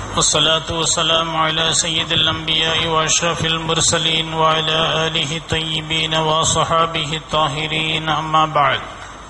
والصلاة والسلام على سيد الأنبياء وأشرف المرسلين وعلى آله الطيبين وصحابه الطاهرين أما بعد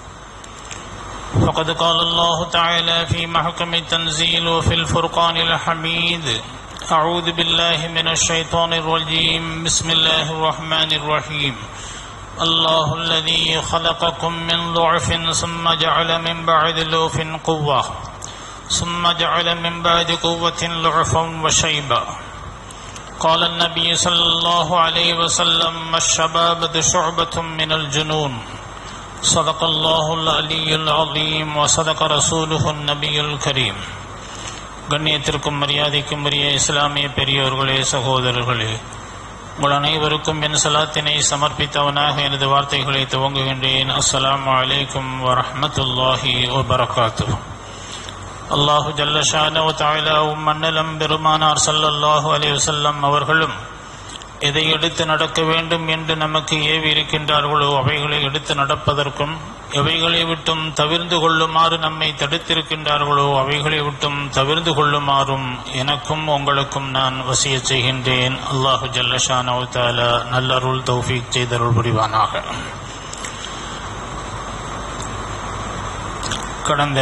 فقد قال الله تعالى في محكم التنزيل وفي الفرقان الحميد أعوذ بالله من الشيطان الرجيم بسم الله الرحمن الرحيم الله الذي خلقكم من ضعف ثم جعل من بعد لوف قوة ثم جعل من بعد قوة ضعفا وشيبا قال النبي صلى الله عليه وسلم الشبابة شعبة من الجنون صدق الله العلي العظيم وصدق رسوله النبي الكريم கண்ணியத்திற்கும் மரியாதைக்கும் உரிய இஸ்லாமிய பெரியோர்களே சகோதரர்களே உங்கள் அனைவருக்கும் என் சலாத்தினை சமர்ப்பித்தவனாக எனது வார்த்தைகளை துவங்குகின்றேன் அஸ்ஸலாமு அலைக்கும் வரஹ்மத்துல்லாஹி வபரகாத்து அல்லாஹு ஜல்லஷானோ தாயிலாவும் மன்னலம் பெருமானார் ஸல்லல்லாஹு அலைஹி வஸல்லம் அவர்களும் எதை எடுத்து நடக்க வேண்டும் என்று நமக்கு ஏவி இருக்கின்றார்களோ அவைகளை எடுத்து நடப்பதற்கும் எவைகளை விட்டும் தவிர்ந்து கொள்ளுமாறு நம்மை தடுத்திருக்கின்றார்களோ அவைகளை விட்டும் தவிர்ந்து கொள்ளுமாறும் எனக்கும் உங்களுக்கும் நான் வசிய செய்கின்றேன் அல்லாஹு ஜல்லஷானோ தாலா நல்லருள் தௌஃபீக் செய்தருள் புரிவானாக கடந்த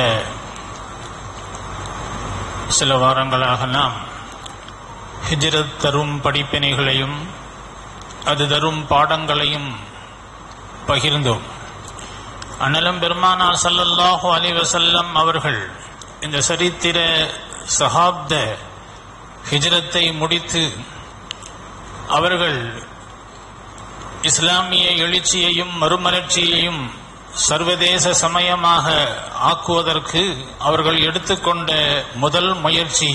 சில வாரங்களாக நாம் ஹிஜ்ரத் தரும் படிப்பினைகளையும் அது தரும் பாடங்களையும் பகிர்ந்தோம் அனலம் பெருமானார் ஸல்லல்லாஹு அலைஹி வஸல்லம் அவர்கள் இந்த சரித்திர சஹாப்த ஹிஜ்ரத்தை முடித்து அவர்கள் இஸ்லாமிய எழுச்சியையும் மறுமலர்ச்சியையும் சர்வதேச சமயமாக ஆக்குவதற்கு அவர்கள் எடுத்துக்கொண்ட முதல் முயற்சி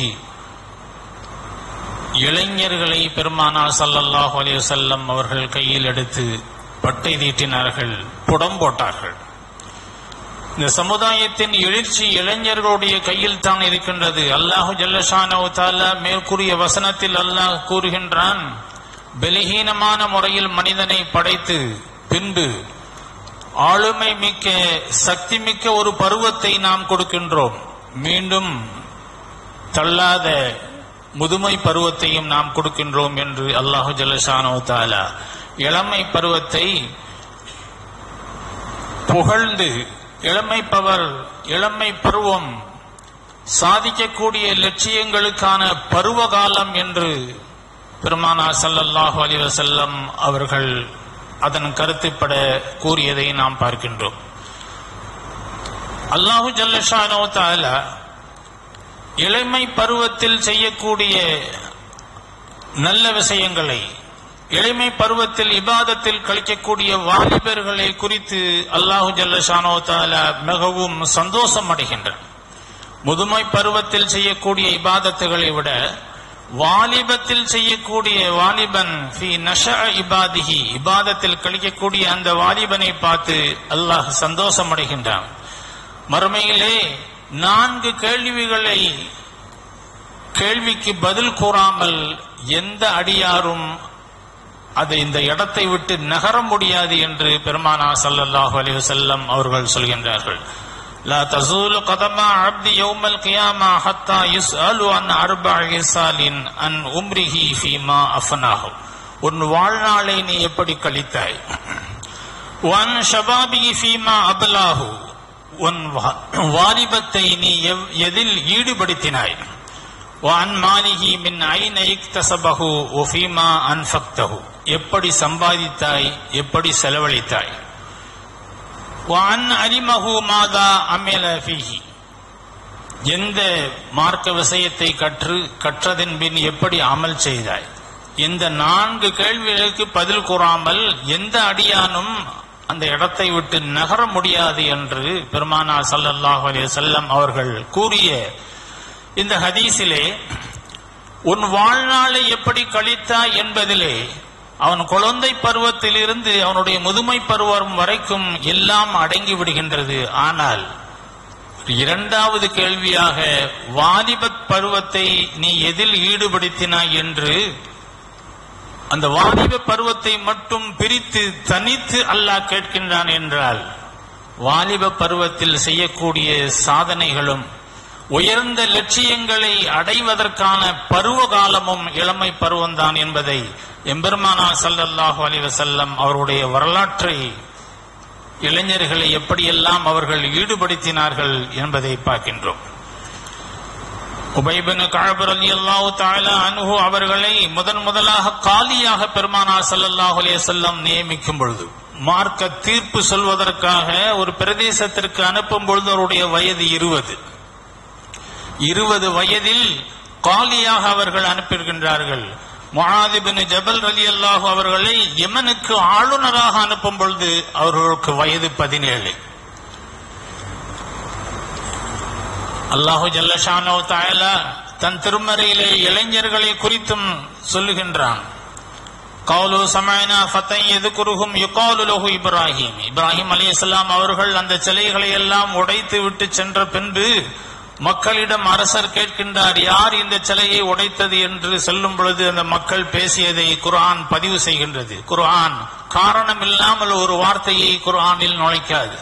இளைஞர்களை பெருமானார் ஸல்லல்லாஹு அலைஹி வஸல்லம் அவர்கள் கையில் எடுத்து பட்டை தீட்டினார்கள் புடம் போட்டார்கள் இந்த சமுதாயத்தின் எழுச்சி இளைஞர்களுடைய கையில் தான் இருக்கின்றது அல்லாஹு ஜல்லஷானோ தாலா மேற்கூறிய வசனத்தில் அல்லாஹ் கூறுகின்றான் பலகீனமான முறையில் மனிதனை படைத்து பின்பு ஆளுமை மிக்க சக்தி மிக்க ஒரு பருவத்தை நாம் கொடுக்கின்றோம் மீண்டும் தள்ளாத முதுமை பருவத்தையும் நாம் கொடுக்கின்றோம் என்று அல்லாஹு ஜல்லஷானோ தாலா இளமை பருவத்தை புகழ்ந்து இளமை பவர் இளமை பருவம் சாதிக்கக்கூடிய லட்சியங்களுக்கான பருவகாலம் என்று பெருமானா சல்லல்லாஹு அலி வசல்லம் அவர்கள் அதன் கருத்துப்பட கூறியதை நாம் பார்க்கின்றோம் அல்லாஹு ஜல்லஷானோ தாலா இளமை பருவத்தில் செய்யக்கூடிய நல்ல விஷயங்களை இளமை பருவத்தில் இபாதத்தில் கழிக்கக்கூடிய வாலிபர்களை குறித்து அல்லாஹு ஜல்லஷானோ தாலா மிகவும் சந்தோஷம் அடைகின்றான் முதுமை பருவத்தில் செய்யக்கூடிய இபாதத்துகளை விட வாலிபத்தில் செய்யக்கூடிய வாலிபன் ஃபி நஷ இபாதிஹி இபாதத்தில் கழிக்கக்கூடிய அந்த வாலிபனை பார்த்து அல்லாஹ் சந்தோஷம் அடைகின்றான் மறுமையிலே நான்கு கேள்விகளை கேள்விக்கு பதில் கூறாமல் எந்த அடியாரும் அது இந்த இடத்தை விட்டு நகர முடியாது என்று பெருமானா சல்லல்லாஹு அலைஹி வஸல்லம் அவர்கள் சொல்கின்றார்கள் லா தசூலு கதமா அப்தி யௌமல் கியாமா ஹத்தா யுஸ்அலு அன் அர்பா இசாலின் அன் உம்ரிஹி ஃபீமா அஃபனாஹு உன் வாழ்நாளை நீ எப்படி கழித்தாய் ஒன் ஷபாபிகி ஃபீமா அபலாஹு உன் வாலிபத்தை நீ எதில் ஈடுபடுத்தினாய் வான் மாலிகி மின் ஐன இக்தசபஹு ஒஃபீமா அன்ஃபக்தஹு எப்படி சம்பாதித்தாய் எப்படி செலவழித்தாய் வான் அரிமஹு மாதா அமேல ஃபீஹி எந்த மார்க்க விஷயத்தை கற்று கற்றதின் பின் எப்படி அமல் செய்தாய் இந்த நான்கு கேள்விகளுக்கு பதில் கூறாமல் எந்த அடியானும் அந்த இடத்தை விட்டு நகர முடியாது என்று பெருமானா சல்லல்லாஹு அலைஹி வஸல்லம் அவர்கள் கூறிய இந்த ஹதீஸிலே உன் வாழ்நாளை எப்படி கழித்தாய் என்பதிலே அவன் குழந்தை பருவத்திலிருந்து அவனுடைய முதுமை பருவம் வரைக்கும் எல்லாம் அடங்கி விடுகின்றது ஆனால் இரண்டாவது கேள்வியாக வாலிபத் பருவத்தை நீ எதில் ஈடுபடுத்தினாய் என்று அந்த வாலிப பருவத்தை மட்டும் பிரித்து தனித்து அல்லாஹ் கேட்கின்றான் என்றால் வாலிப பருவத்தில் செய்யக்கூடிய சாதனைகளும் உயர்ந்த லட்சியங்களை அடைவதற்கான பருவ காலமும் இளமை பருவம்தான் என்பதை எம்பெருமானா ஸல்லல்லாஹு அலைஹி வஸல்லம் அவருடைய வரலாற்றை இளைஞர்களை எப்படியெல்லாம் அவர்கள் ஈடுபடுத்தினார்கள் என்பதை பார்க்கின்றோம் உபைபின் கஅப் ரலியல்லாஹு தஆலா அன்ஹு அவர்களை முதன் முதலாக காலியாக பெருமானார் ஸல்லல்லாஹு அலைஹி வஸல்லம் நியமிக்கும் பொழுது மார்க்க தீர்ப்பு சொல்வதற்காக ஒரு பிரதேசத்திற்கு அனுப்பும் பொழுது அவருடைய வயது இருபது இருபது வயதில் காலியாக அவர்கள் அனுப்பியிருக்கின்றார்கள் முஆதிபின் ஜபல் ரலியல்லாஹு அவர்களை யமனுக்கு ஆளுநராக அனுப்பும் பொழுது அவர்களுக்கு வயது பதினேழு அல்லாஹு ஜல்லஷானோ தாயலா தன் திருமறையிலே இளைஞர்களை குறித்தும் சொல்லுகின்றான் கவுலு சமைனா ஃபத்தை எதுக்குருகும் யுகாலு லஹு இப்ராஹிம் இப்ராஹிம் அலைஹிஸ்ஸலாம் அவர்கள் அந்த சிலைகளை எல்லாம் உடைத்து விட்டு சென்ற பின்பு மக்களிடம் அரசர் கேட்கின்றார் யார் இந்த சிலையை உடைத்தது என்று சொல்லும் பொழுது அந்த மக்கள் பேசியதை குர்ஆன் பதிவு செய்கின்றது குர்ஆன் காரணம் இல்லாமல் ஒரு வார்த்தையை குர்ஆனில் நுழைக்காது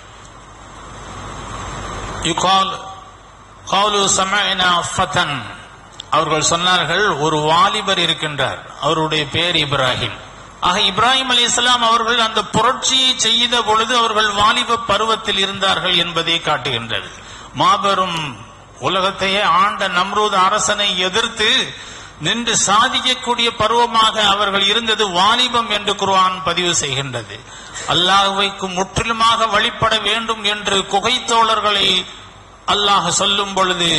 யுகால் காலு சமயனா ஃபதன் அவர்கள் சொன்னார்கள் ஒரு வாலிபர் இருக்கின்றார் அவருடைய பெயர் இப்ராஹிம் ஆக இப்ராஹிம் அலி இஸ்லாம் அவர்கள் அந்த புரட்சியை செய்த பொழுது அவர்கள் வாலிப பருவத்தில் இருந்தார்கள் என்பதை காட்டுகின்றது மாபெரும் உலகத்தையே ஆண்ட நம்ரூத் அரசனை எதிர்த்து நின்று சாதிக்கக்கூடிய பருவமாக அவர்கள் இருந்தது வாலிபம் என்று குர்ஆன் பதிவு செய்கின்றது அல்லாஹ்வைக்கு முற்றிலுமாக வழிபட வேண்டும் என்று குகைத்தோழர்களை அல்லாஹ் சொல்லும் பொழுது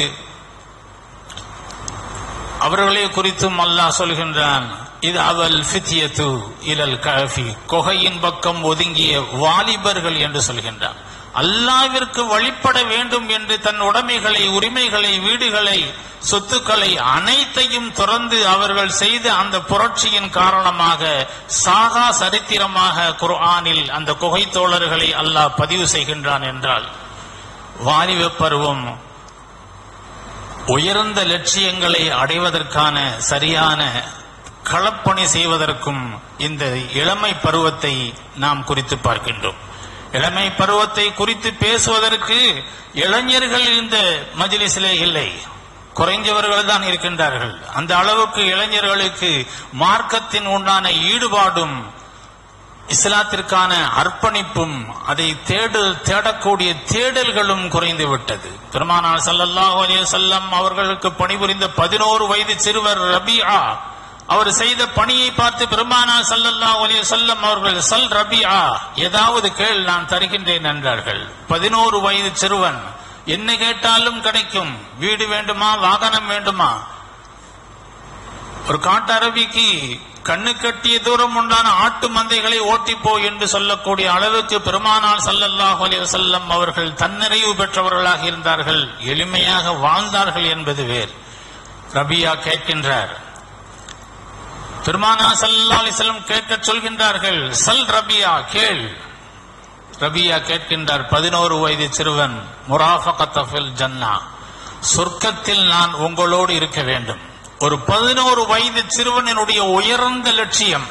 அவர்களே குறித்தும் அல்லாஹ் சொல்கின்றான் இது அவல் ஃபித்யத்து இலல் கஃபி குகையின் பக்கம் ஒதுங்கிய வாலிபர்கள் என்று சொல்கின்றான் அல்லாவிற்கு வழிபட வேண்டும் என்று தன் உடைமைகளை உரிமைகளை வீடுகளை சொத்துக்களை அனைத்தையும் துறந்து அவர்கள் செய்த அந்த புரட்சியின் காரணமாக சாகா சரித்திரமாக குர்ஆனில் அந்த குகை தோழர்களை அல்லாஹ் பதிவு செய்கின்றான் என்றால் வாலிப பருவம் உயர்ந்த லட்சியங்களை அடைவதற்கான சரியான களப்பணி செய்வதற்கும் இந்த இளமை பருவத்தை நாம் குறித்து பார்க்கின்றோம் இளமை பருவத்தை குறித்து பேசுவதற்கு இளைஞர்கள் இந்த மஜ்லிஸிலே இல்லை குறைஞ்சவர்கள் தான் இருக்கின்றார்கள் அந்த அளவுக்கு இளைஞர்களுக்கு மார்க்கத்தின் உண்டான ஈடுபாடும் இஸ்லாத்திற்கான அர்ப்பணிப்பும் அதை தேடு தேடக்கூடிய தேடல்களும் குறைந்து விட்டது பெருமானார் ஸல்லல்லாஹு அலைஹி வஸல்லம் அவர்களுக்கு பணிபுரிந்த பதினோரு வயது சிறுவர் ரபியா அவர் செய்த பணியை பார்த்து பெருமானார் ஸல்லல்லாஹு அலைஹி வஸல்லம் அவர்கள் சல் ரபியா ஏதாவது கேள் நான் தருகின்றேன் என்றார்கள் பதினோரு வயது சிறுவன் என்ன கேட்டாலும் கிடைக்கும் வீடு வேண்டுமா வாகனம் வேண்டுமா ஒரு காட்டு அரபிக்கு கண்ணு கட்டிய தூரம் உண்டான ஆட்டு மந்தைகளை ஓட்டிப்போ என்று சொல்லக்கூடிய அளவுக்கு பெருமானார் ஸல்லல்லாஹு அலைஹி வஸல்லம் அவர்கள் தன்னிறைவு பெற்றவர்களாக இருந்தார்கள் எளிமையாக வாழ்ந்தார்கள் என்பது வேறு ரபியா கேட்கின்றார் பெருமானா ஸல்லல்லாஹு அலைஹி வஸல்லம் கேட்கச் சொல்கின்றார்கள் சல் ரபியா கேள் ரபியா கேட்கின்றார் பதினோரு வயது சிறுவன் முராஃபகத்தஃபில் ஜன்னா சொர்க்கத்தில் நான் உங்களோடு இருக்க வேண்டும் ஒரு பதினோரு வயது சிறுவனுடைய உயர்ந்த லட்சியம்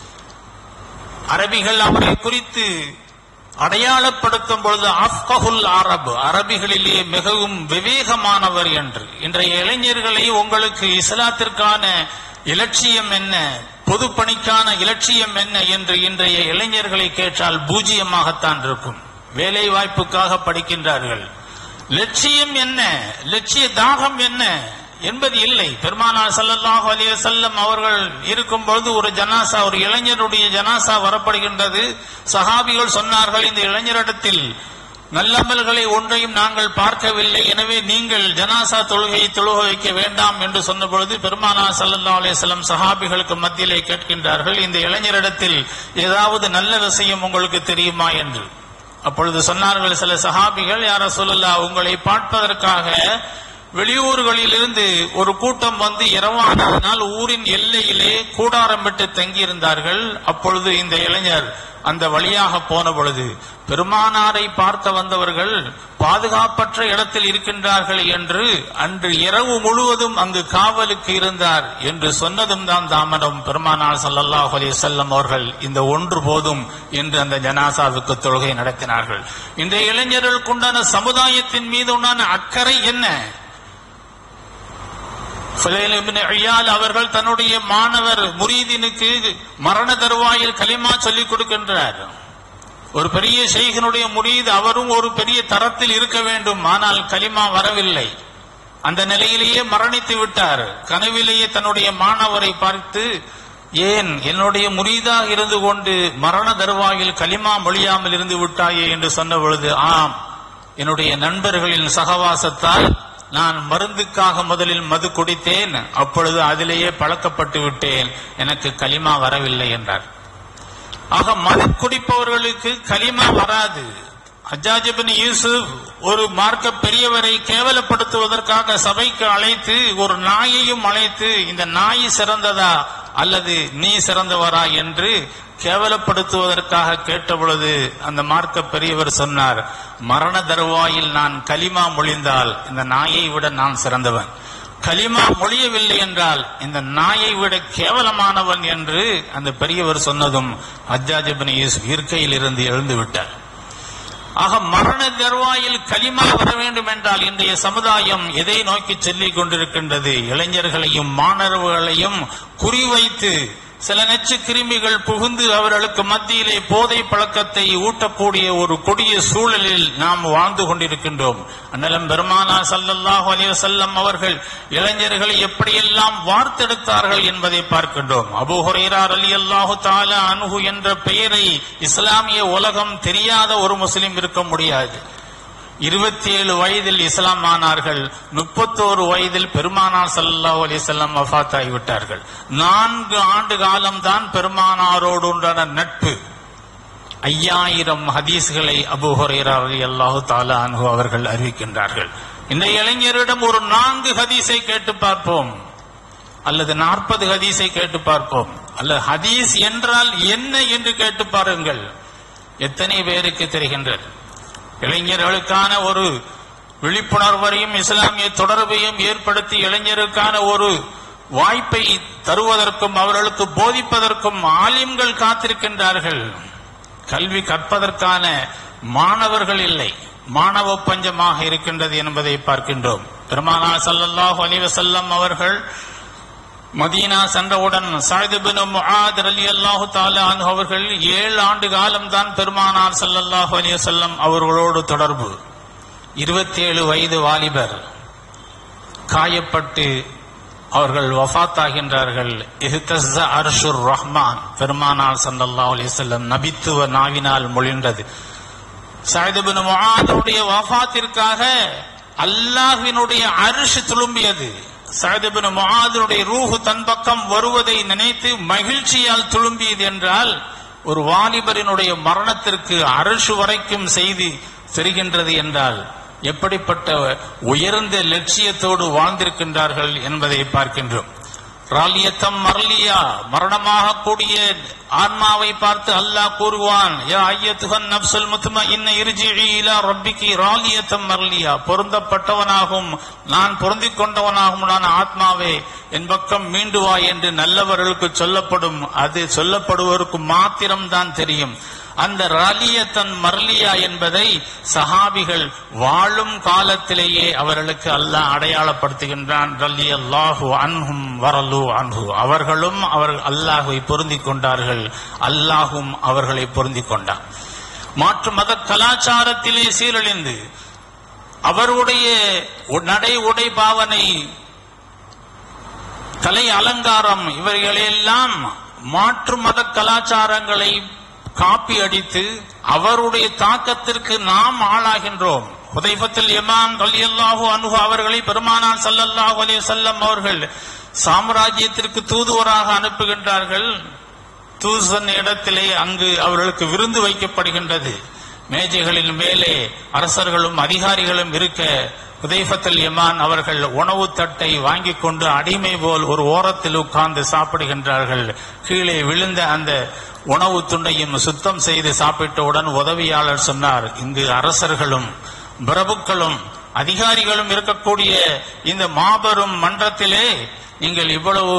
அரபிகள் அவரை குறித்து அடையாளப்படுத்தும் பொழுது அஃப்கஹுல் அரபு அரபிகளிலே மிகவும் விவேகமானவர் என்று இன்றைய இளைஞர்களை உங்களுக்கு இஸ்லாத்திற்கான இலட்சியம் என்ன பொது பணிக்கான இலட்சியம் என்ன என்று இன்றைய இளைஞர்களை கேட்டால் பூஜ்ஜியமாகத்தான் இருக்கும் வேலை வாய்ப்புக்காக படிக்கின்றார்கள் லட்சியம் என்ன லட்சிய தாகம் என்ன என்பது இல்லை பெருமானார் ஸல்லல்லாஹு அலைஹி வஸல்லம் அவர்கள் இருக்கும் பொழுது ஒரு ஜனாசா ஒரு இளைஞருடைய ஜனாசா வரப்படுகின்றது சஹாபிகள் சொன்னார்கள் இந்த இளைஞரிடத்தில் நல்லமல்களை ஒன்றையும் நாங்கள் பார்க்கவில்லை எனவே நீங்கள் ஜனாசா தொழுகையை தொழுக வைக்க வேண்டாம் என்று சொன்ன பொழுது பெருமானார் ஸல்லல்லாஹு அலைஹி வஸல்லம் சஹாபிகளுக்கு மத்தியிலே கேட்கின்றார்கள் இந்த இளைஞரிடத்தில் ஏதாவது நல்ல விஷயம் உங்களுக்கு தெரியுமா என்று அப்பொழுது சொன்னார்கள் சில சஹாபிகள் யார சொல்லலா உங்களை பார்ப்பதற்காக வெளியூர்களிலிருந்து ஒரு கூட்டம் வந்து இரவானதனால் ஊரின் எல்லையிலே கூடாரமிட்டு தங்கியிருந்தார்கள் அப்பொழுது இந்த இளைஞர் அந்த வழியாக போன பொழுது பெருமானாரை பார்க்க வந்தவர்கள் பாதுகாப்பற்ற இடத்தில் இருக்கின்றார்கள் என்று அன்று இரவு முழுவதும் அங்கு காவலுக்கு இருந்தார் என்று சொன்னதும் தான் தாமதம் பெருமானார் ஸல்லல்லாஹு அலைஹி வஸல்லம் அவர்கள் இந்த ஒன்று போதும் என்று அந்த ஜனாசாவுக்கு தொழுகை நடத்தினார்கள் இன்றைய இளைஞர்களுக்கு உண்டான சமுதாயத்தின் மீது உண்டான அக்கறை என்ன ஃபுலைல் இப்னு இயால் அவர்கள் தன்னுடைய மாணவர் முரீதினுக்கு மரண தருவாயில் கலிமா சொல்லிக் கொடுக்கின்றார் ஒரு பெரிய ஷெய்கனுடைய முரீத் அவரும் ஒரு பெரிய தரத்தில் இருக்க வேண்டும் ஆனால் கலிமா வரவில்லை அந்த நிலையிலேயே மரணித்து விட்டார் கனவிலேயே தன்னுடைய மாணவரை பார்த்து ஏன் என்னுடைய முரீதாக இருந்து கொண்டு மரண தருவாயில் கலிமா மொழியாமல் இருந்து விட்டாயே என்று சொன்ன பொழுது ஆம் என்னுடைய நண்பர்களின் சகவாசத்தால் நான் மருந்துக்காக முதலில் மது குடித்தேன் அப்பொழுது அதிலேயே பழக்கப்பட்டு விட்டேன் எனக்கு கலிமா வரவில்லை என்றார் ஆக மது குடிப்பவர்களுக்கு கலிமா வராது ஹஜ்ஜாஜிபின் யூசுப் ஒரு மார்க்க பெரியவரை கேவலப்படுத்துவதற்காக சபைக்கு அழைத்து ஒரு நாயையும் அழைத்து இந்த நாய் சிறந்ததா அல்லது நீ சிறந்தவரா என்று கேவலப்படுத்துவதற்காக கேட்டபொழுது அந்த மார்க்க பெரியவர் சொன்னார் மரண தருவாயில் நான் கலிமா மொழிந்தால் இந்த நாயை விட நான் சிறந்தவன் கலிமா மொழியவில்லை என்றால் இந்த நாயை விட கேவலமானவன் என்று அந்த பெரியவர் சொன்னதும் ஹஜ்ஜாஜிபின் யூசுப் இருக்கையில் இருந்து எழுந்து விட்டார் ஆக மரண தருவாயில் கலிமா வர வேண்டும் என்றால் இன்றைய சமுதாயம் எதை நோக்கி சொல்லிக் கொண்டிருக்கின்றது இளைஞர்களையும் மாணவர்களையும் குறிவைத்து சில நச்சு கிருமிகள் புகுந்து அவர்களுக்கு மத்தியிலே போதை பழக்கத்தை ஊட்டக்கூடிய ஒரு கொடிய சூழலில் நாம் வாழ்ந்து கொண்டிருக்கின்றோம் அண்ணலம் பெருமானா சல்லல்லாஹு அலைஹி வஸல்லம் அவர்கள் இளைஞர்களை எப்படியெல்லாம் வார்த்தெடுத்தார்கள் என்பதை பார்க்கின்றோம் அபூ ஹுரைரா ரலியல்லாஹு தஆலா அன்ஹு என்ற பெயரை இஸ்லாமிய உலகம் தெரியாத ஒரு முஸ்லிம் இருக்க முடியாது இருபத்தி ஏழு வயதில் இஸ்லாம் ஆனார்கள் முப்பத்தோரு வயதில் பெருமானார் ஸல்லல்லாஹு அலைஹி வஸல்லம் வஃபாத் ஆகிவிட்டார்கள் நான்கு ஆண்டு காலம்தான் பெருமானாரோடு உண்டான நட்பு ஐயாயிரம் ஹதீஸ்களை அபூ ஹுரைரா ரலியல்லாஹு தஆலா அன்ஹு அவர்கள் அறிவிக்கின்றார்கள் இந்த இளைஞரிடம் ஒரு நான்கு ஹதீஸை கேட்டு பார்ப்போம் அல்லது நாற்பது ஹதீஸை கேட்டு பார்ப்போம் அல்லது ஹதீஸ் என்றால் என்ன என்று கேட்டு பாருங்கள் எத்தனை பேருக்கு தெரிகின்றது இளைஞர்களுக்கான ஒரு விழிப்புணர்வரையும் இஸ்லாமிய தொடர்பையும் ஏற்படுத்தி இளைஞருக்கான ஒரு வாய்ப்பை தருவதற்கும் அவர்களுக்கு போதிப்பதற்கும் ஆலிம்கள் காத்திருக்கின்றார்கள் கல்வி கற்பதற்கான மாணவர்கள் இல்லை மாணவ பஞ்சமாக இருக்கின்றது என்பதை பார்க்கின்றோம் பெருமானா ஸல்லல்லாஹு அலைஹி வஸல்லம் அவர்கள் மதீனா சென்றவுடன் சாயிது பின் முஆத் ரலியல்லாஹு தஆலா அன்ஹு அவர்கள் ஏழு ஆண்டு காலம் தான் பெருமானார் ஸல்லல்லாஹு அலைஹி வஸல்லம் அவர்களோடு தொடர்பு இருபத்தி ஏழு வயது வாலிபர் காயப்பட்டு அவர்கள் வஃபாத் ஆகின்றார்கள் இஹ்தஸ்ஸ அர்ஷுர் ரஹ்மான் பெருமானார் ஸல்லல்லாஹு அலைஹி வஸல்லம் நபித்துவ நாவினால் மொழிந்தது சாயிது பின் முஆதுடைய வஃபாத்திற்காக அல்லாஹ்வினுடைய அரிசி துளும்பியது சஹதுபின் முஆதுடைய ரூஹு தன் பக்கம் வருவதை நினைத்து மகிழ்ச்சியால் துளும்பியது என்றால் ஒரு வாலிபரினுடைய மரணத்திற்கு அரசு வரைக்கும் செய்தி தெரிகின்றது என்றால் எப்படிப்பட்ட உயர்ந்த லட்சியத்தோடு வாழ்ந்திருக்கின்றார்கள் என்பதை பார்க்கின்றோம் ராலியத்தம் மரலியா மரணமாக கூடிய ஆன்மாவை பார்த்து அல்லாஹ் கூறுவான் யா ஐயத்துகன் நப்சுல் முத்தும இன்ன இருஜிஇ இலா ரப்பிகி ராலியத்தம் மரலியா பொருந்தப்பட்டவனாகும் நான் பொருந்திக் கொண்டவனாகும் நான் ஆத்மாவே என் பக்கம் மீண்டு வா என்று நல்லவர்களுக்கு சொல்லப்படும் அது சொல்லப்படுவதற்கு மாத்திரம்தான் தெரியும் அந்த ராலியத்தன் மர்லியா என்பதை சஹாபிகள் வாழும் காலத்திலேயே அவர்களுக்கு அல்லாஹ் அடையாளப்படுத்துகின்றான் ரல்லி அல்லாஹு அன்ஹும் வரலு அன்ஹு அவர்களும் அவர் அல்லாஹுவை பொருந்திக் கொண்டார்கள் அல்லாஹும் அவர்களை பொருந்திக் கொண்டான் மாற்று மத கலாச்சாரத்திலே சீரழிந்து அவருடைய நடை உடை பாவனை கலை அலங்காரம் இவைகளெல்லாம் மாற்று மத கலாச்சாரங்களை காப்பி அடித்து அவருடைய தாக்கத்திற்கு நாம் ஆளாகின்றோம் உதைபத்தில் எமான் ரலியல்லாஹு அன்ஹு அவர்களை பெருமானார் ஸல்லல்லாஹு அலைஹி வஸல்லம் அவர்கள் சாம்ராஜ்யத்திற்கு தூதுவராக அனுப்புகின்றார்கள் தூசன் இடத்திலே அங்கு அவர்களுக்கு விருந்து வைக்கப்படுகின்றது மேஜைகளின் மேலே அரசர்களும் அதிகாரிகளும் இருக்க உதைஃபத்தல் யமான் அவர்கள் உணவு தட்டை வாங்கி கொண்டு அடிமை போல் ஒரு ஓரத்தில் உட்கார்ந்து சாப்பிடுகின்றார்கள் கீழே விழுந்த அந்த உணவு துண்டையும் சுத்தம் செய்து சாப்பிட்டவுடன் உதவியாளர் சொன்னார் இங்கு அரசர்களும் பிரபுக்களும் அதிகாரிகளும் இருக்கக்கூடிய இந்த மாபெரும் மன்றத்திலே நீங்கள் இவ்வளவு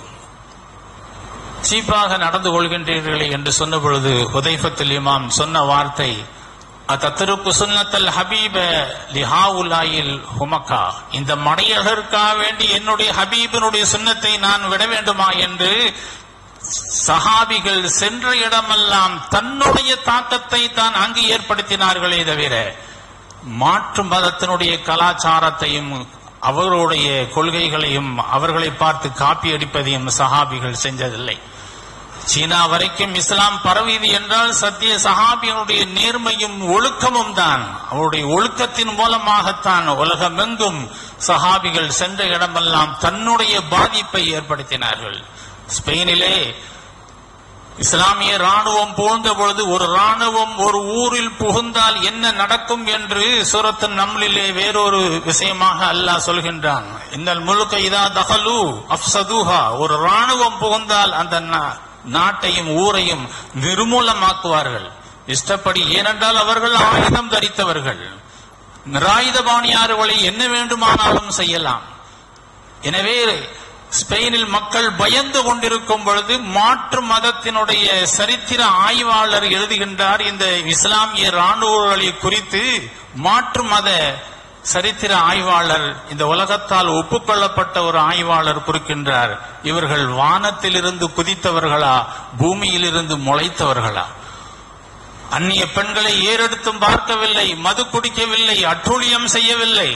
சீப்பாக நடந்து கொள்கின்றீர்களே என்று சொன்ன பொழுது உதைஃபத்துல் இமாம் சொன்ன வார்த்தை அத்தத்திருக்கு சுன்னத்தல் ஹபீப லிஹாவுலாயில் ஹுமக்கா இந்த மடையர்களுக்காக வேண்டி என்னுடைய ஹபீபினுடைய சுன்னத்தை நான் விட வேண்டுமா என்று சஹாபிகள் சென்ற இடமெல்லாம் தன்னுடைய தாக்கத்தை தான் அங்கு ஏற்படுத்தினார்களே தவிர மாற்று மதத்தினுடைய கலாச்சாரத்தையும் அவர்களுடைய கொள்கைகளையும் அவர்களை பார்த்து காப்பி அடிப்பதையும் சஹாபிகள் செஞ்சதில்லை சீனா வரைக்கும் இஸ்லாம் பரவியது என்றால் சத்திய சஹாபியனுடைய நேர்மையும் ஒழுக்கமும் தான் அவருடைய ஒழுக்கத்தின் மூலமாகத்தான் உலகமெங்கும் சஹாபிகள் சென்ற இடமெல்லாம் தன்னுடைய பாதிப்பை ஏற்படுத்தினார்கள் ஸ்பெயினிலே இஸ்லாமிய ராணுவம் புகுந்த பொழுது ஒரு ராணுவம் ஒரு ஊரில் புகுந்தால் என்ன நடக்கும் என்று சூரத்து நம்லிலே வேறொரு விஷயமாக அல்லாஹ் சொல்கின்றான் இன்னல் முழுக்க இதா தகலு அப்சதுஹா ஒரு ராணுவம் புகுந்தால் அந்த நா- நாட்டையும் ஊரையும் நிர்மூலமாக்குவார்கள் இஷ்டப்படி ஏனென்றால் அவர்கள் ஆயுதம் தரித்தவர்கள் நிராயுதபாணியார்களை என்ன வேண்டுமானாலும் செய்யலாம் எனவே ஸ்பெயினில் மக்கள் பயந்து கொண்டிருக்கும் பொழுது மாற்று மதத்தினுடைய சரித்திர ஆய்வாளர் எழுதுகின்றார் இந்த இஸ்லாமிய ராணுவர்களை குறித்து மாற்று மத சரித்திர ஆய்வாளர் இந்த உலகத்தால் ஒப்புக்கொள்ளப்பட்ட ஒரு ஆய்வாளர் குறிக்கின்றார் இவர்கள் வானத்திலிருந்து குதித்தவர்களா பூமியிலிருந்து முளைத்தவர்களா அந்நிய பெண்களை ஏறெடுத்தும் பார்க்கவில்லை மது குடிக்கவில்லை அட்டூழியம் செய்யவில்லை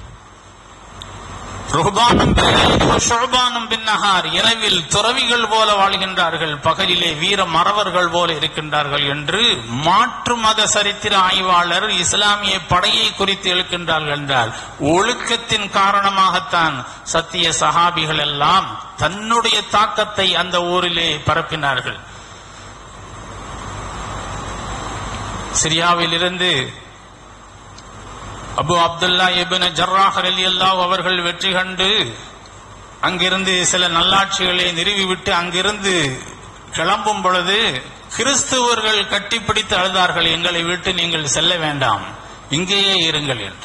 ருஹ்பானும் பில்லைலி வ ஷுஅபானும் பின்னஹார் இரவில் துறவிகள் போல வாழ்கின்றார்கள் பகலிலே வீர மறவர்கள் போல இருக்கின்றார்கள் என்று மாற்று மத சரித்திர ஆய்வாளர் இஸ்லாமிய படையை குறித்து எழுக்கின்றார்கள் என்றால் ஒழுக்கத்தின் காரணமாகத்தான் சத்திய சஹாபிகள் எல்லாம் தன்னுடைய தாக்கத்தை அந்த ஊரிலே பரப்பினார்கள் சிரியாவில் இருந்து அபு அப்துல்லா இபின் ஜர்ராஹ் ரலியல்லாஹு அவர்கள் வெற்றி கண்டு அங்கிருந்து சில நல்லாட்சிகளை நிறுவிவிட்டு அங்கிருந்து கிளம்பும் பொழுது கிறிஸ்துவர்கள் கட்டிப்பிடித்து அழுதார்கள் எங்களை விட்டு நீங்கள் செல்ல வேண்டாம் இங்கேயே இருங்கள் என்று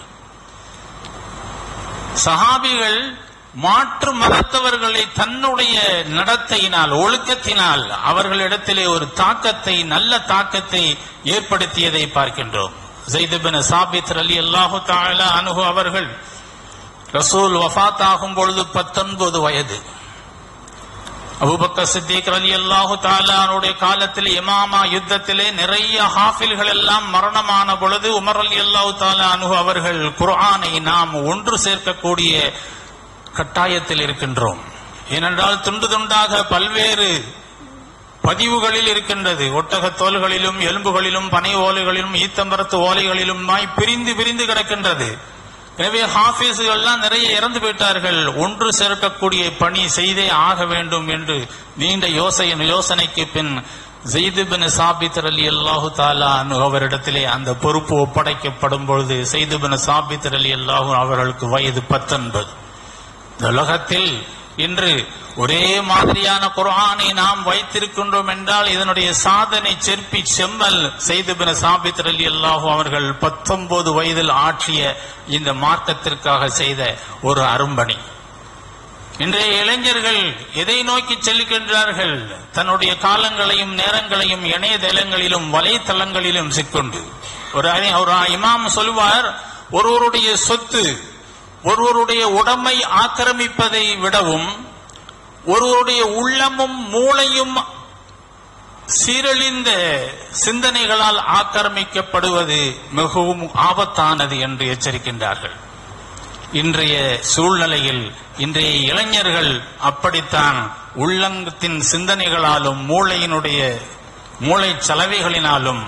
சஹாபிகள் மாற்று மதத்தவர்களை தன்னுடைய நடத்தையினால் ஒழுக்கத்தினால் அவர்களிடத்திலே ஒரு தாக்கத்தை நல்ல தாக்கத்தை ஏற்படுத்தியதை பார்க்கின்றோம் ஜெய்துபின் சாபித் அலி அல்லாஹு தாலா அனுகு அவர்கள் ரசூல் வஃபாத் ஆகும் பொழுது பத்தொன்பது வயது அபூபக்கர் சித்திக் அலி அல்லாஹு தாலானுடைய காலத்தில் இமாமா யுத்தத்திலே நிறைய ஹாஃபில்கள் எல்லாம் மரணமான பொழுது உமர் அலி அல்லாஹு தாலா அனுகு அவர்கள் குர்ஆனை நாம் ஒன்று சேர்க்கக்கூடிய கட்டாயத்தில் இருக்கின்றோம் ஏனென்றால் துண்டு துண்டாக பல்வேறு பதிவுகளில் இருக்கின்றது ஒட்டகத் தோல்களிலும் எலும்புகளிலும் பனை ஓலைகளிலும் ஈத்தம்பரத்து ஓலைகளிலும் பிரிந்து பிரிந்து கிடக்கின்றது எனவே ஹாஃபீஸுகள்லாம் நிறைய இறந்து விட்டார்கள் ஒன்று சேர்க்கக்கூடிய பணி செய்தே ஆக வேண்டும் என்று நீண்ட யோசனை யோசனைக்கு பின் ஜெயிது பின் சாபித் அலி அல்லாஹு தாலா அவரிடத்திலே அந்த பொறுப்பு ஒப்படைக்கப்படும் பொழுது செய்து பின் சாபித் அலி அல்லாஹு அவர்களுக்கு வயது பத்தொன்பது இந்த உலகத்தில் இன்று ஒரே மாதிரியான குர்ஆனை நாம் வைத்திருக்கின்றோம் என்றால் இதனுடைய சாதனை செற்பி செம்மல் செய்து பின் சாபித் அலி அல்லாஹு அவர்கள் பத்தொன்பது வயதில் ஆற்றிய இந்த மார்க்கத்திற்காக செய்த ஒரு அரும்பணி இன்றைய இளைஞர்கள் எதை நோக்கி செல்கின்றார்கள் தன்னுடைய காலங்களையும் நேரங்களையும் இணையதளங்களிலும் வலைத்தளங்களிலும் சிக்கொண்டு ஒரு அறி- ஒரு இமாம் சொல்வார் ஒருவருடைய சொத்து ஒருவருடைய உடமை ஆக்கிரமிப்பதை விடவும் ஒருவருடைய உள்ளமும் மூளையும் சீரழிந்த சிந்தனைகளால் ஆக்கிரமிக்கப்படுவது மிகவும் ஆபத்தானது என்று எச்சரிக்கின்றார்கள் இன்றைய சூழ்நிலையில் இன்றைய இளைஞர்கள் அப்படித்தான் உள்ளங்கத்தின் சிந்தனைகளாலும் மூளையினுடைய மூளை சலவைகளினாலும்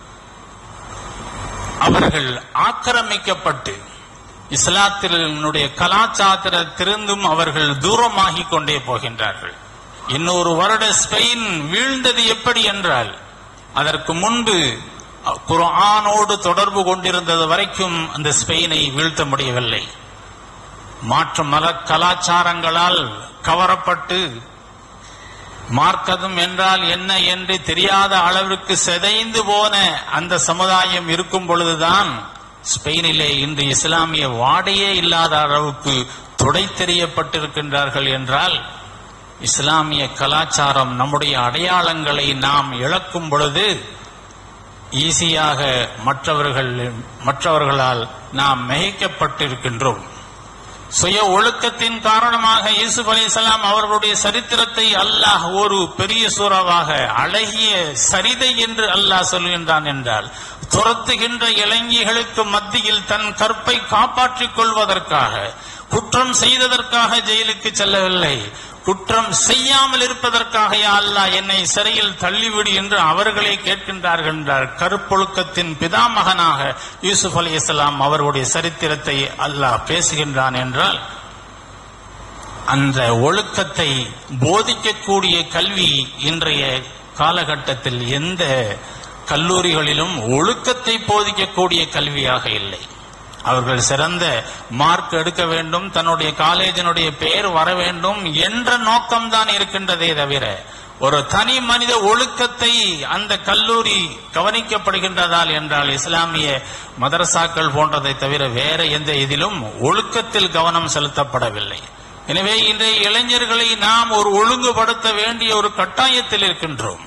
அவர்கள் ஆக்கிரமிக்கப்பட்டு இஸ்லாத்தினுடைய கலாச்சாரத்திலிருந்தும் அவர்கள் தூரமாகிக் கொண்டே போகின்றார்கள் இன்னொரு வருட ஸ்பெயின் வீழ்ந்தது எப்படி என்றால் அதற்கு முன்பு குர்ஆனோடு தொடர்பு கொண்டிருந்தது வரைக்கும் அந்த ஸ்பெயினை வீழ்த்த முடியவில்லை மாற்று மத கலாச்சாரங்களால் கவரப்பட்டு மார்க்கதம் என்றால் என்ன என்று தெரியாத அளவிற்கு சிதைந்து போன அந்த சமுதாயம் இருக்கும் பொழுதுதான் ஸ்பெயினிலே இன்று இஸ்லாமிய வாடையே இல்லாத அளவுக்கு துடை தெரியப்பட்டிருக்கின்றார்கள் என்றால் இஸ்லாமிய கலாச்சாரம் நம்முடைய அடையாளங்களை நாம் இழக்கும் பொழுது ஈஸியாக மற்றவர்கள் மற்றவர்களால் நாம் மிகைக்கப்பட்டிருக்கின்றோம் சுய ஒழுக்கத்தின் காரணமாக யூசுப் அலிசலாம் அவர்களுடைய சரித்திரத்தை அல்லாஹ் ஒரு பெரிய சூறாவாக அழகிய சரிதை என்று அல்லாஹ் சொல்கின்றான் என்றால் துரத்துகின்ற இளைஞர்களுக்கு மத்தியில் தன் கற்பை காப்பாற்றிக் கொள்வதற்காக குற்றம் செய்ததற்காக ஜெயிலுக்கு செல்லவில்லை குற்றம் செய்யாமல் இருப்பதற்காக யா அல்லாஹ் என்னை சிறையில் தள்ளிவிடு என்று அவர்களே கேட்கின்றார்கள் என்றார் கருப்பொழுக்கத்தின் பிதாமகனாக யூசுப் அலி இஸ்லாம் அவருடைய சரித்திரத்தை அல்லாஹ் பேசுகின்றான் என்றால் அந்த ஒழுக்கத்தை போதிக்கக்கூடிய கல்வி இன்றைய காலகட்டத்தில் எந்த கல்லூரிகளிலும் ஒழுக்கத்தை போதிக்கக்கூடிய கல்வியாக இல்லை அவர்கள் சிறந்த மார்க் எடுக்க வேண்டும் தன்னுடைய காலேஜினுடைய பெயர் வர வேண்டும் என்ற நோக்கம்தான் இருக்கின்றதே தவிர ஒரு தனி மனித ஒழுக்கத்தை அந்த கல்லூரி கவனிக்கப்படுகின்றதால் என்றால் இஸ்லாமிய மதரசாக்கள் போன்றதை தவிர வேற எந்த இதிலும் ஒழுக்கத்தில் கவனம் செலுத்தப்படவில்லை எனவே இன்றைய இளைஞர்களை நாம் ஒரு ஒழுங்குபடுத்த வேண்டிய ஒரு கட்டாயத்தில் இருக்கின்றோம்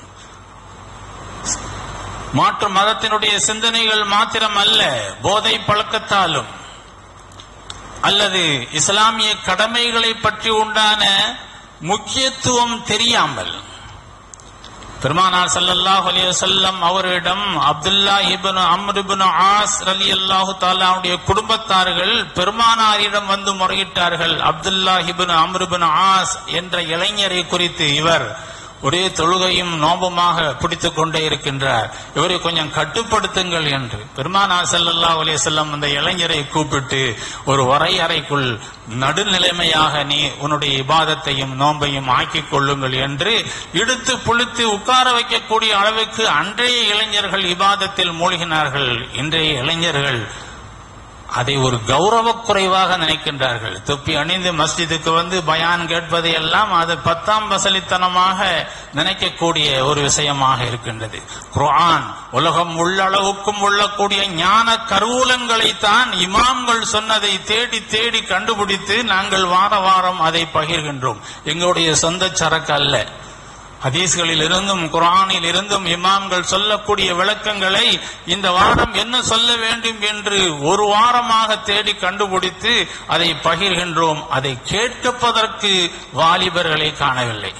மாற்று மதத்தினுடைய சிந்தனைகள் மாத்திரம் அல்ல போதை பழக்கத்தாலும் அல்லது இஸ்லாமிய கடமைகளை பற்றி உண்டான முக்கியத்துவம் தெரியாமல் பெருமானார் ஸல்லல்லாஹு அலைஹி வஸல்லம் அவரிடம் Abdullah ibn Amr ibn As ரலியல்லாஹு தஆலாவுடைய குடும்பத்தார்கள் பெருமானாரிடம் வந்து முறையிட்டார்கள் Abdullah ibn Amr ibn As என்ற இளைஞரை குறித்து இவர் ஒரே தொழுகையும் நோம்புமாக பிடித்துக் கொண்டே இருக்கின்றார் இவரை கொஞ்சம் கட்டுப்படுத்துங்கள் என்று பெருமானார் ஸல்லல்லாஹு அலைஹி வஸல்லம் அந்த இளைஞரை கூப்பிட்டு ஒரு வரையறைக்குள் நடுநிலைமையாக நீ உன்னுடைய இபாதத்தையும் நோன்பையும் ஆக்கிக் கொள்ளுங்கள் என்று இழுத்து புளித்து உட்கார வைக்கக்கூடிய அளவுக்கு அன்றைய இளைஞர்கள் இபாதத்தில் மூழ்கினார்கள் இன்றைய இளைஞர்கள் அதை ஒரு கௌரவக் குறைவாக நினைக்கின்றார்கள் தொப்பி அணிந்து மஸ்ஜிதுக்கு வந்து பயான் கேட்பதை எல்லாம் அது பத்தாம் வசலித்தனமாக நினைக்கக்கூடிய ஒரு விஷயமாக இருக்கின்றது குர்ஆன் உலகம் உள்ளளவுக்கும் உள்ளக்கூடிய ஞான கருவூலங்களைத்தான் இமாம்கள் சொன்னதை தேடி தேடி கண்டுபிடித்து நாங்கள் வார வாரம் அதை பகிர்கின்றோம் எங்களுடைய சொந்த சரக்கு அல்ல ஹதீஸ்களில் இருந்தும் குரானில் இருந்தும் இமாம்கள் சொல்லக்கூடிய விளக்கங்களை இந்த வாரம் என்ன சொல்ல வேண்டும் என்று ஒரு வாரமாக தேடி கண்டுபிடித்து அதை பகிர்கின்றோம் அதை கேட்கப்பதற்கு வாலிபர்களை காணவில்லை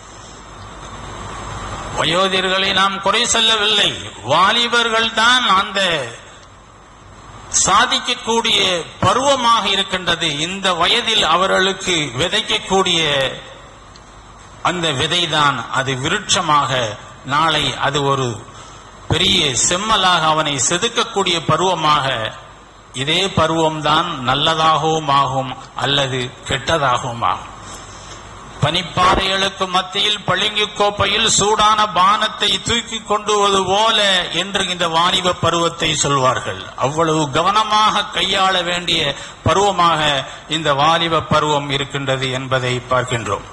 வயோதிகர்களை நாம் குறை சொல்லவில்லை வாலிபர்கள் தான் அந்த சாதிக்கக்கூடிய பருவமாக இருக்கின்றது இந்த வயதில் அவர்களுக்கு விதைக்கக்கூடிய அந்த விதைதான் அது விருட்சமாக நாளை அது ஒரு பெரிய செம்மலாக அவனை செதுக்கக்கூடிய பருவமாக இதே பருவம்தான் நல்லதாகவும் ஆகும் அல்லது கெட்டதாகவும் ஆகும் பனிப்பாறைகளுக்கு மத்தியில் பளிங்கு கோப்பையில் சூடான பானத்தை தூக்கி கொண்டுவது போல என்று இந்த வாலிப பருவத்தை சொல்வார்கள் அவ்வளவு கவனமாக கையாள வேண்டிய பருவமாக இந்த வாலிப பருவம் இருக்கின்றது என்பதை பார்க்கின்றோம்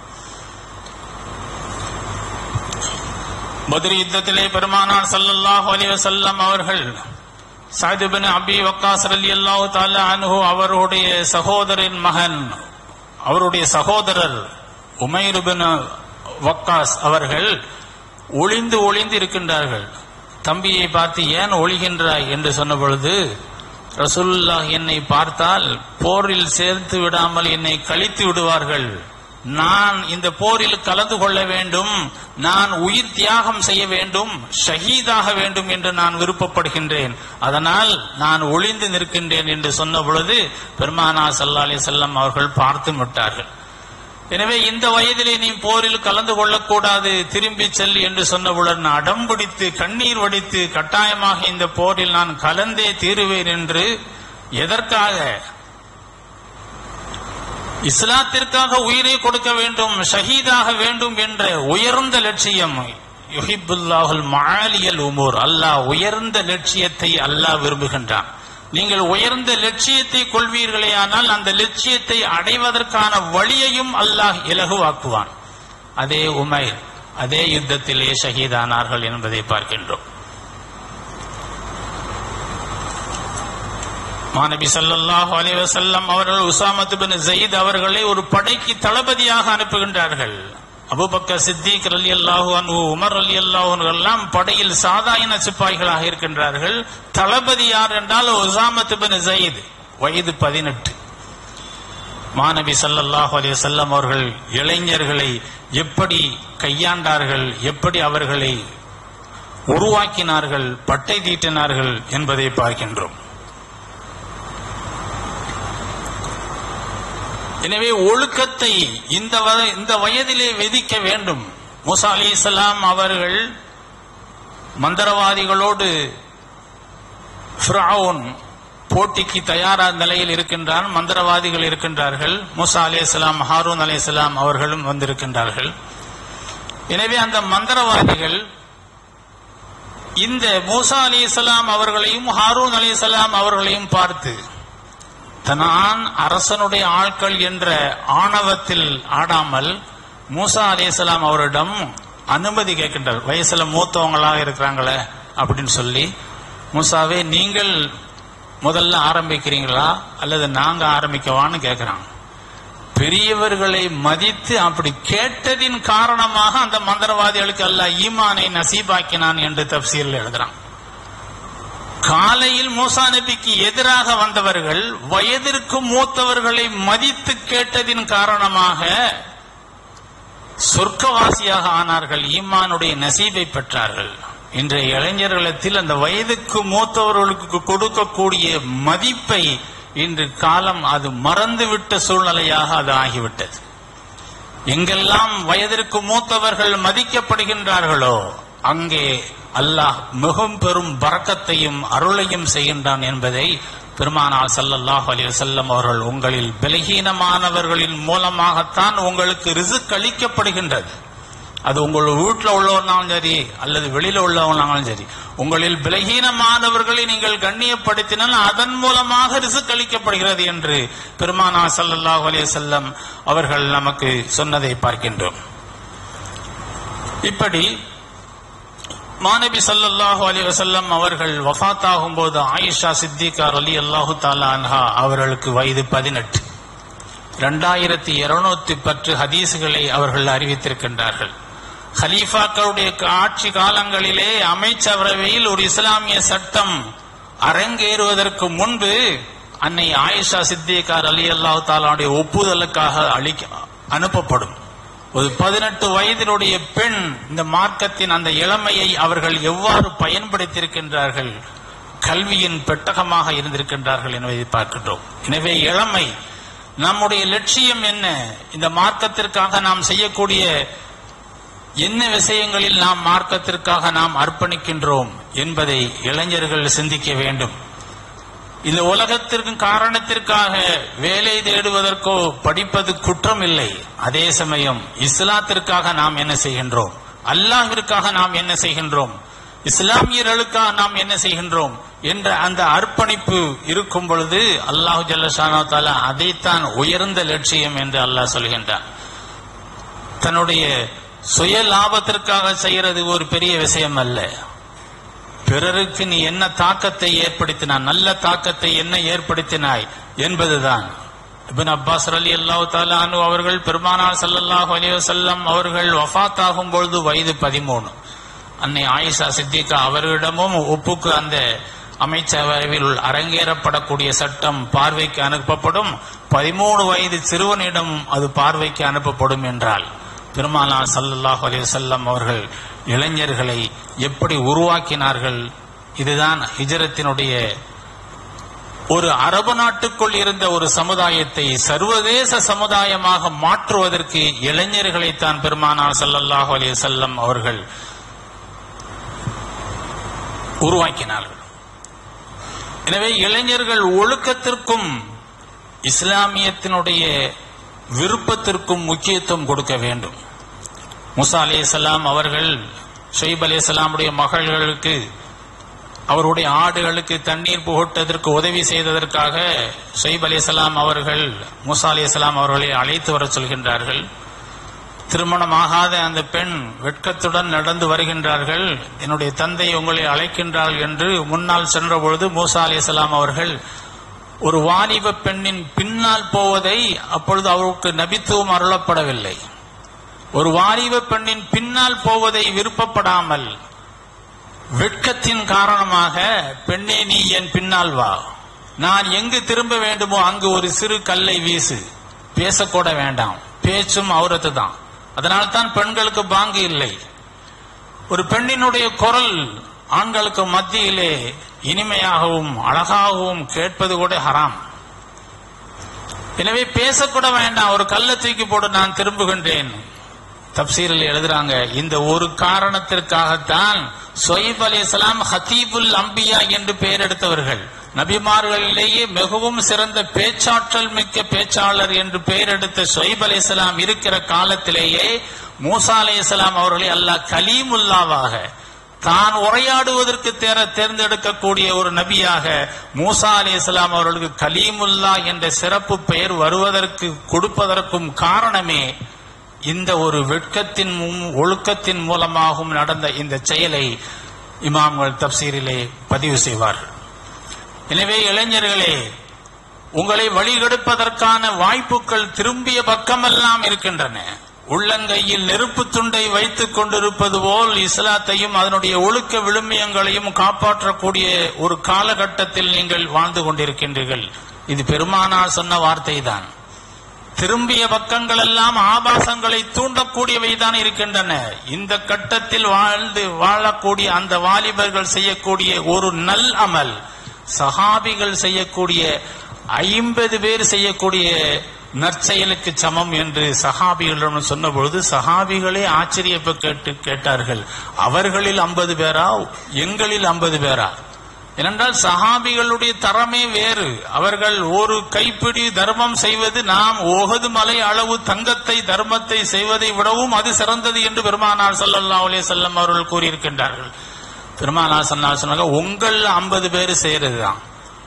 பத்ரி யுத்தத்திலே பெருமானார் ஸல்லல்லாஹு அலைஹி வஸல்லம் அவர்கள் சஅத் இப்னு அபி வக்காஸ் ரலியல்லாஹு தஆலா அன்ஹு அவருடைய சகோதரின் மகன் அவருடைய சகோதரர் உமைர் இப்னு வக்காஸ் அவர்கள் ஒளிந்து ஒளிந்து இருக்கின்றார்கள் தம்பியை பார்த்து ஏன் ஒளிகின்றாய் என்று சொன்ன பொழுது ரசூலுல்லாஹ் என்னை பார்த்தால் போரில் சேர்த்து விடாமல் என்னை கழித்து விடுவார்கள் நான் இந்த போரில் கலந்து கொள்ள வேண்டும் நான் உயிர் தியாகம் செய்ய வேண்டும் ஷஹீதாக வேண்டும் என்று நான் விருப்பப்படுகின்றேன் அதனால் நான் ஒளிந்து நிற்கின்றேன் என்று சொன்ன பொழுது பெருமானா சல்லா அலி செல்லம் அவர்கள் பார்த்து விட்டார்கள் எனவே இந்த வயதிலே நீ போரில் கலந்து கொள்ளக்கூடாது திரும்பி செல் என்று சொன்னவுடன் அடம் பிடித்து கண்ணீர் வடித்து கட்டாயமாக இந்த போரில் நான் கலந்தே தீருவேன் என்று எதற்காக இஸ்லாத்திற்காக உயிரை கொடுக்க வேண்டும் ஷஹீதாக வேண்டும் என்ற உயர்ந்த லட்சியம் யுஹிபுல்லாஹுல் மாலியல் உமூர் அல்லாஹ் உயர்ந்த லட்சியத்தை அல்லாஹ் விரும்புகின்றான் நீங்கள் உயர்ந்த லட்சியத்தை கொள்வீர்களே ஆனால் அந்த லட்சியத்தை அடைவதற்கான வழியையும் அல்லாஹ் இலகுவாக்குவான் அதே உமைர் அதே யுத்தத்திலே ஷஹீதானார்கள் என்பதை பார்க்கின்றோம் மாநபி ஸல்லல்லாஹு அலைஹி வஸல்லம் அவர்கள் உசாமத் பின் ஜயீத் அவர்களை ஒரு படைக்கு தளபதியாக அனுப்புகின்றார்கள் அபூபக்கர் சித்திக் ரலியல்லாஹு அன்ஹு உமர் ரலியல்லாஹு அன்ஹு எல்லாம் படையில் சாதாரண சிப்பாய்களாக இருக்கின்றார்கள் தளபதி யார் என்றால் உசாமத் பின் ஜயீத் வயது பதினெட்டு மாநபி ஸல்லல்லாஹு அலைஹி வஸல்லம் அவர்கள் இளைஞர்களை எப்படி கையாண்டார்கள் எப்படி அவர்களை உருவாக்கினார்கள் பட்டை தீட்டினார்கள் என்பதை பார்க்கின்றோம் எனவே ஒழுக்கத்தை இந்த வ- இந்த வயதிலே விதிக்க வேண்டும் மூசா அலிஸ்லாம் அவர்கள் மந்திரவாதிகளோடு ஃபிரௌன் போட்டிக்கு தயாரான நிலையில் இருக்கின்றான் மந்திரவாதிகள் இருக்கின்றார்கள் மூசா அலிஸ்லாம் ஹாரூன் அலிஸ்லாம் அவர்களும் வந்திருக்கின்றார்கள் எனவே அந்த மந்திரவாதிகள் இந்த மூசா அலிஸ்லாம் அவர்களையும் ஹாரூன் அலிஸ்லாம் அவர்களையும் பார்த்து தான் அரசனுடைய ஆட்கள் என்ற ஆணவத்தில் ஆடாமல் மூசா அலிஸ்லாம் அவரிடம் அனுமதி கேட்கின்றார் வயசுல மூத்தவங்களாக இருக்கிறாங்களே அப்படின்னு சொல்லி மூசாவே நீங்கள் முதல்ல ஆரம்பிக்கிறீங்களா அல்லது நாங்க ஆரம்பிக்கவான்னு கேட்கிறாங்க பெரியவர்களை மதித்து அப்படி கேட்டதின் காரணமாக அந்த மந்திரவாதிகளுக்கு அல்லாஹ் ஈமானை நசீபாக்கினான் என்று தப்சீரில் எழுதுறான் காலையில் மூசா நபிக்கு எதிராக வந்தவர்கள் வயதிற்கு மூத்தவர்களை மதித்து கேட்டதின் காரணமாக சொர்க்கவாசியாக ஆனார்கள் ஈமானுடைய நசீபை பெற்றார்கள் இன்றைய இளைஞர்களிடத்தில் அந்த வயதுக்கு மூத்தவர்களுக்கு கொடுக்கக்கூடிய மதிப்பை இன்று காலம் அது மறந்துவிட்ட சூழ்நிலையாக அது ஆகிவிட்டது எங்கெல்லாம் வயதிற்கு மூத்தவர்கள் மதிக்கப்படுகின்றார்களோ அங்கே அல்லாஹ் மிகவும் பெரும் பறக்கத்தையும் அருளையும் செய்கின்றான் என்பதை பெருமானார் ஸல்லல்லாஹு அலைஹி வஸல்லம் அவர்கள் உங்களில் பலகீனமானவர்களின் மூலமாகத்தான் உங்களுக்கு ரிசுக் அளிக்கப்படுகின்றது அது உங்கள் வீட்டில் உள்ளவனாலும் சரி அல்லது வெளியில உள்ளவனாலும் சரி உங்களில் பலகீனமானவர்களை நீங்கள் கண்ணியப்படுத்தினால் அதன் மூலமாக ரிசுக் அளிக்கப்படுகிறது என்று பெருமானா ஸல்லல்லாஹு அலைஹி வஸல்லம் அவர்கள் நமக்கு சொன்னதை பார்க்கின்றோம் இப்படி மாநபி ஸல்லல்லாஹு அலைஹி வஸல்லம் அவர்கள் வஃபாத்தாகும் போது ஆயிஷா சித்திகா ரலி அல்லாஹு தாலா அன்ஹா அவர்களுக்கு வயது பதினெட்டு இரண்டாயிரத்தி இருநூத்தி பத்து ஹதீசுகளை அவர்கள் அறிவித்திருக்கின்றார்கள் ஹலீஃபாக்களுடைய ஆட்சி காலங்களிலே அமைச்சரவையில் ஒரு இஸ்லாமிய சட்டம் அரங்கேறுவதற்கு முன்பு அன்னை ஆயிஷா சித்திகார் அலி அல்லாஹு தாலாவுடைய ஒப்புதலுக்காக அளிக்க அனுப்பப்படும் ஒரு பதினெட்டு வயதினுடைய பெண் இந்த மார்க்கத்தின் அந்த இளமையை அவர்கள் எவ்வாறு பயன்படுத்தியிருக்கின்றார்கள் கல்வியின் பெட்டகமாக இருந்திருக்கின்றார்கள் என்பதை பார்க்கின்றோம் எனவே இளமை நம்முடைய லட்சியம் என்ன இந்த மார்க்கத்திற்காக நாம் செய்யக்கூடிய என்ன விஷயங்களில் நாம் மார்க்கத்திற்காக நாம் அர்ப்பணிக்கின்றோம் என்பதை இளைஞர்கள் சிந்திக்க வேண்டும் இந்த உலகத்திற்கு காரணத்திற்காக வேலை தேடுவதற்கோ படிப்பது குற்றம் இல்லை அதே சமயம் இஸ்லாத்திற்காக நாம் என்ன செய்கின்றோம் அல்லாஹ்விற்காக நாம் என்ன செய்கின்றோம் இஸ்லாமியர்களுக்காக நாம் என்ன செய்கின்றோம் என்ற அந்த அர்ப்பணிப்பு இருக்கும் பொழுது அல்லாஹு ஜல்லஷானோ தாலா அதைத்தான் உயர்ந்த லட்சியம் என்று அல்லாஹ் சொல்கின்றான் தன்னுடைய சுய லாபத்திற்காக செய்யறது ஒரு பெரிய விஷயம் அல்ல பிறருக்கு நீ என்ன தாக்கத்தை ஏற்படுத்தினாய் நல்ல தாக்கத்தை என்ன ஏற்படுத்தினாய் என்பதுதான் இபின் அப்பாஸ் அலி அல்லாஹு தாலானு அவர்கள் பெருமானார் ஸல்லல்லாஹு அலைஹி வஸல்லம் அவர்கள் வஃபாத் ஆகும் பொழுது வயது பதிமூணு அன்னை ஆயிஷா சித்திகா அவர்களிடமும் ஒப்புக்கு அந்த அமைச்சரவையில் அரங்கேறப்படக்கூடிய சட்டம் பார்வைக்கு அனுப்பப்படும் பதிமூணு வயது சிறுவனிடம் அது பார்வைக்கு அனுப்பப்படும் என்றால் பெருமானார் ஸல்லல்லாஹு அலைஹி வஸல்லம் அவர்கள் இளைஞர்களை எப்படி உருவாக்கினார்கள் இதுதான் ஹிஜரத்தினுடைய ஒரு அரபு நாட்டுக்குள் இருந்த ஒரு சமுதாயத்தை சர்வதேச சமுதாயமாக மாற்றுவதற்கு இளைஞர்களைத்தான் பெருமானார் ஸல்லல்லாஹு அலைஹி வஸல்லம் அவர்கள் உருவாக்கினார்கள் எனவே இளைஞர்கள் ஒழுக்கத்திற்கும் இஸ்லாமியத்தினுடைய விருப்பத்திற்கும் முக்கியத்துவம் கொடுக்க வேண்டும் முசா அலைஹிஸ்ஸலாம் அவர்கள் ஷொய்ப் அலிஸ்லாமுடைய மகள்களுக்கு அவருடைய ஆடுகளுக்கு தண்ணீர் புகட்டதற்கு உதவி செய்ததற்காக ஷொய்ப் அலிஸ்லாம் அவர்கள் மூசா அலிஸ்லாம் அவர்களை அழைத்து வர சொல்கின்றார்கள் திருமணமாகாத அந்த பெண் வெட்கத்துடன் நடந்து வருகின்றார்கள் என்னுடைய தந்தை உங்களை அழைக்கின்றாள் என்று முன்னால் சென்ற பொழுது மூசா அலிஸ்லாம் அவர்கள் ஒரு வாலிப பெண்ணின் பின்னால் போவதை அப்பொழுது அவருக்கு நபித்துவம் அருளப்படவில்லை ஒரு வாலிப பெண்ணின் பின்னால் போவதை விருப்பப்படாமல் வெட்கத்தின் காரணமாக பெண்ணே நீ என் பின்னால் வா நான் எங்கு திரும்ப வேண்டுமோ அங்கு ஒரு சிறு கல்லை வீசு பேசக்கூட வேண்டாம் பேச்சும் அவுரத்து தான் அதனால்தான் பெண்களுக்கு பாங்கு இல்லை ஒரு பெண்ணினுடைய குரல் ஆண்களுக்கு மத்தியிலே இனிமையாகவும் அழகாகவும் கேட்பது கூட ஹராம் எனவே பேசக்கூட வேண்டாம் ஒரு கல்லை தூக்கி போட்டு நான் திரும்புகின்றேன் தப்சீரில் எழுதுறாங்க இந்த ஒரு காரணத்திற்காகத்தான் சொயிப் அலி இஸ்லாம் ஹத்தீபுல் அம்பியா என்று பெயர் எடுத்தவர்கள் நபிமார்களிலேயே மிகவும் சிறந்த பேச்சாற்றல் மிக்க பேச்சாளர் என்று பெயர் எடுத்த சொயிப் அலி இஸ்லாம் இருக்கிற காலத்திலேயே மூசா அலி இஸ்லாம் அவர்களை அல்லாஹ் கலீமுல்லாவாக தான் உரையாடுவதற்கு தேர தேர்ந்தெடுக்கக்கூடிய ஒரு நபியாக மூசா அலி இஸ்லாம் அவர்களுக்கு கலீமுல்லா என்ற சிறப்பு பெயர் வருவதற்கு கொடுப்பதற்கும் காரணமே இந்த ஒரு வெட்கத்தின் மூ- ஒழுக்கத்தின் மூலமாகவும் நடந்த இந்த செயலை இமாம்கள் தப்சீரிலே பதிவு செய்வார்கள் எனவே இளைஞர்களே உங்களை வழிகெடுப்பதற்கான வாய்ப்புகள் திரும்பிய பக்கமெல்லாம் இருக்கின்றன உள்ளங்கையில் நெருப்பு துண்டை வைத்துக் கொண்டிருப்பது போல் இஸ்லாத்தையும் அதனுடைய ஒழுக்க விழுமியங்களையும் காப்பாற்றக்கூடிய ஒரு காலகட்டத்தில் நீங்கள் வாழ்ந்து கொண்டிருக்கின்றீர்கள் இது பெருமானார் சொன்ன வார்த்தை தான் திரும்பிய பக்கங்கள் எல்லாம் ஆபாசங்களை தூண்டக்கூடியவை தான் இருக்கின்றன இந்த கட்டத்தில் வாழ்ந்து வாழக்கூடிய அந்த வாலிபர்கள் செய்யக்கூடிய ஒரு நல் அமல் சஹாபிகள் செய்யக்கூடிய ஐம்பது பேர் செய்யக்கூடிய நற்செயலுக்கு சமம் என்று சஹாபிகளிடம் சொன்னபொழுது சஹாபிகளே ஆச்சரியப்ப கேட்டு கேட்டார்கள் அவர்களில் ஐம்பது பேரா எங்களில் ஐம்பது பேரா ஏனென்றால் சஹாபிகளுடைய தரமே வேறு அவர்கள் ஒரு கைப்பிடி தர்மம் செய்வது நாம் ஓகது மலை அளவு தங்கத்தை தர்மத்தை செய்வதை விடவும் அது சிறந்தது என்று பெருமானார் ஸல்லல்லாஹு அலைஹி வஸல்லம் அவர்கள் கூறியிருக்கின்றார்கள் பெருமானார் சொன்னார் சொன்னாங்க உங்கள் ஐம்பது பேர் செய்யறதுதான்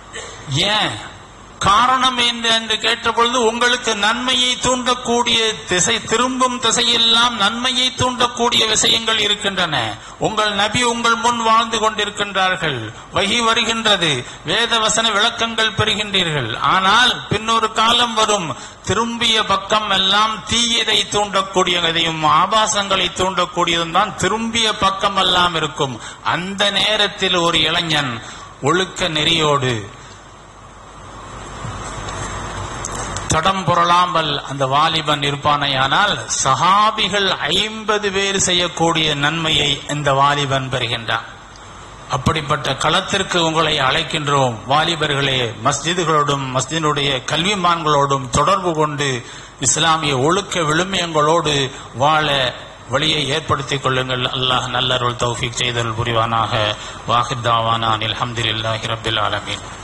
ஏன் காரணம் என்ன என்று கேட்டபொழுது உங்களுக்கு நன்மையை தூண்டக்கூடிய திசை திரும்பும் திசையெல்லாம் நன்மையை தூண்டக்கூடிய விஷயங்கள் இருக்கின்றன உங்கள் நபி உங்கள் முன் வாழ்ந்து கொண்டிருக்கின்றார்கள் வகி வருகின்றது வேத வசன விளக்கங்கள் பெறுகின்றீர்கள் ஆனால் பின்னொரு காலம் வரும் திரும்பிய பக்கம் எல்லாம் தீயதை தூண்டக்கூடியதையும் ஆபாசங்களை தூண்டக்கூடியதும் தான் திரும்பிய பக்கம் எல்லாம் இருக்கும் அந்த நேரத்தில் ஒரு இளைஞன் ஒழுக்க நெறியோடு தடம் புரளாமல் அந்த வாலிபன் இருப்பானையானால் சஹாபிகள் ஐம்பது பேர் செய்யக்கூடிய நன்மையை இந்த வாலிபன் பெறுகின்றான் அப்படிப்பட்ட களத்திற்கு உங்களை அழைக்கின்றோம் வாலிபர்களே மஸ்ஜிதுகளோடும் மஸ்ஜினுடைய கல்விமான்களோடும் தொடர்பு கொண்டு இஸ்லாமிய ஒழுக்க விழுமியங்களோடு வாழ வழியை ஏற்படுத்திக் கொள்ளுங்கள் அல்லாஹ் நல்லருள் தௌஃபீக் செய்தல் புரிவானாக வாஹித் தாவானா அனில் அல்ஹம்துலில்லாஹி ரப்பில் ஆலமீன்